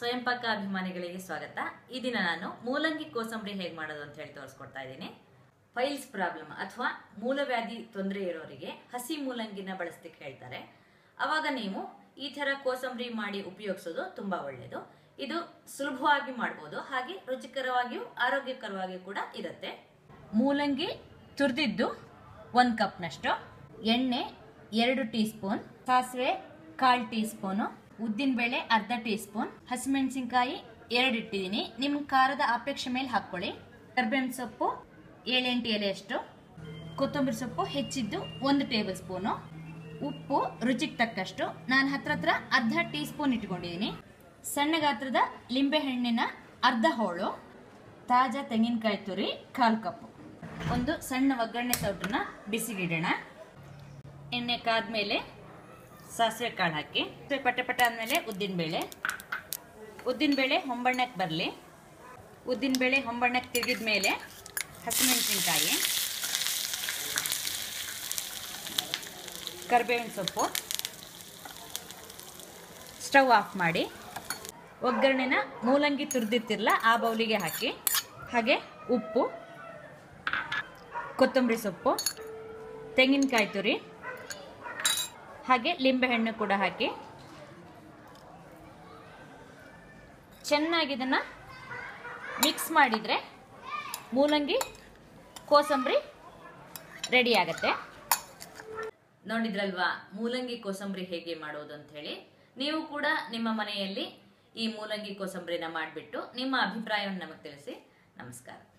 ಸ್ವಯಂ ಪಾಕ ಅಭಿಮಾನಿಗಳಿಗೆ ಸ್ವಾಗತ ಈ ದಿನ ನಾನು ಮೂಲಂಗಿ ಕೋಸಂಬರಿ ಹೇಗೆ ಮಾಡೋದು ಅಂತ ಹೇಳಿ ತೋರಿಸ್ಕೊಡ್ತಾ ಇದ್ದೀನಿ ಫೈಲ್ಸ್ ಪ್ರಾಬ್ಲಮ್ ಅಥವಾ ಮೂಲವ್ಯಾಧಿ ತೊಂದರೆ ಇರೋರಿಗೆ ಹಸಿ ಮೂಲಂಗಿನ ಬಳಸಲಿಕ್ಕೆ ಹೇಳ್ತಾರೆ ಅವಾಗ ನೀವು ಈ ಥರ ಕೋಸಂಬರಿ ಮಾಡಿ ಉಪಯೋಗಿಸೋದು ತುಂಬಾ ಒಳ್ಳೆಯದು ಇದು ಸುಲಭವಾಗಿ ಮಾಡ್ಬೋದು ಹಾಗೆ ರುಚಿಕರವಾಗಿಯೂ ಆರೋಗ್ಯಕರವಾಗಿಯೂ ಕೂಡ ಇರುತ್ತೆ ಮೂಲಂಗಿ ತುರಿದಿದ್ದು ಒಂದು ಕಪ್ನಷ್ಟು ಎಣ್ಣೆ ಎರಡು ಟೀ ಸ್ಪೂನ್ ಸಾಸಿವೆ ಕಾಲು ಟೀ ಸ್ಪೂನು ಉದ್ದಿನಬೇಳೆ ಅರ್ಧ ಟೀ ಸ್ಪೂನ್ ಹಸಿಮೆಣಸಿನ್ಕಾಯಿ ಎರಡು ಇಟ್ಟಿದ್ದೀನಿ ನಿಮ್ಮ ಖಾರದ ಅಪೇಕ್ಷೆ ಮೇಲೆ ಹಾಕ್ಕೊಳ್ಳಿ ಕರ್ಬೇವಿನ ಸೊಪ್ಪು ಏಳೆಂಟು ಎಲೆಯಷ್ಟು ಕೊತ್ತಂಬರಿ ಸೊಪ್ಪು ಹೆಚ್ಚಿದ್ದು ಒಂದು ಟೇಬಲ್ ಸ್ಪೂನು ಉಪ್ಪು ರುಚಿಗೆ ತಕ್ಕಷ್ಟು ನಾನು ಹತ್ರ ಹತ್ರ ಅರ್ಧ ಟೀ ಸ್ಪೂನ್ ಇಟ್ಕೊಂಡಿದ್ದೀನಿ ಸಣ್ಣ ಗಾತ್ರದ ಲಿಂಬೆ ಹಣ್ಣಿನ ಅರ್ಧ ಹೋಳು ತಾಜಾ ತೆಂಗಿನಕಾಯಿ ತುರಿ ಕಾಲು ಕಪ್ಪು ಒಂದು ಸಣ್ಣ ಒಗ್ಗರಣೆ ಸೌಟನ್ನ ಬಿಸಿಗಿಡೋಣ ಎಣ್ಣೆ ಕಾದ್ಮೇಲೆ ಸಾಸಿವೆ ಕಾಳು ಹಾಕಿ ಪಟೆ ಪಟೆ ಆದಮೇಲೆ ಉದ್ದಿನಬೇಳೆ ಉದ್ದಿನಬೇಳೆ ಹೊಂಬಣ್ಣಕ್ಕೆ ಬರಲಿ ಉದ್ದಿನಬೇಳೆ ಹೊಂಬಣ್ಣಕ್ಕೆ ತಿರುಗಿದ ಮೇಲೆ ಹಸಿಮೆಣಸಿನ್ಕಾಯಿ ಕರಿಬೇವಿನ ಸೊಪ್ಪು ಸ್ಟವ್ ಆಫ್ ಮಾಡಿ ಒಗ್ಗರಣೆನ ಮೂಲಂಗಿ ತುರಿದಿರ್ತಿರಲ್ಲ ಆ ಬೌಲಿಗೆ ಹಾಕಿ ಹಾಗೆ ಉಪ್ಪು ಕೊತ್ತಂಬರಿ ಸೊಪ್ಪು ತೆಂಗಿನಕಾಯಿ ತುರಿ ಹಾಗೆ ಲಿಂಬೆಹಣ್ಣು ಕೂಡ ಹಾಕಿ ಚೆನ್ನಾಗಿ ಇದನ್ನು ಮಿಕ್ಸ್ ಮಾಡಿದರೆ ಮೂಲಂಗಿ ಕೋಸಂಬರಿ ರೆಡಿ ಆಗುತ್ತೆ ನೋಡಿದ್ರಲ್ವಾ ಮೂಲಂಗಿ ಕೋಸಂಬರಿ ಹೇಗೆ ಮಾಡೋದು ಅಂತ ಹೇಳಿ ನೀವು ಕೂಡ ನಿಮ್ಮ ಮನೆಯಲ್ಲಿ ಈ ಮೂಲಂಗಿ ಕೋಸಂಬರಿನ ಮಾಡಿಬಿಟ್ಟು ನಿಮ್ಮ ಅಭಿಪ್ರಾಯವನ್ನು ನಮಗೆ ತಿಳಿಸಿ ನಮಸ್ಕಾರ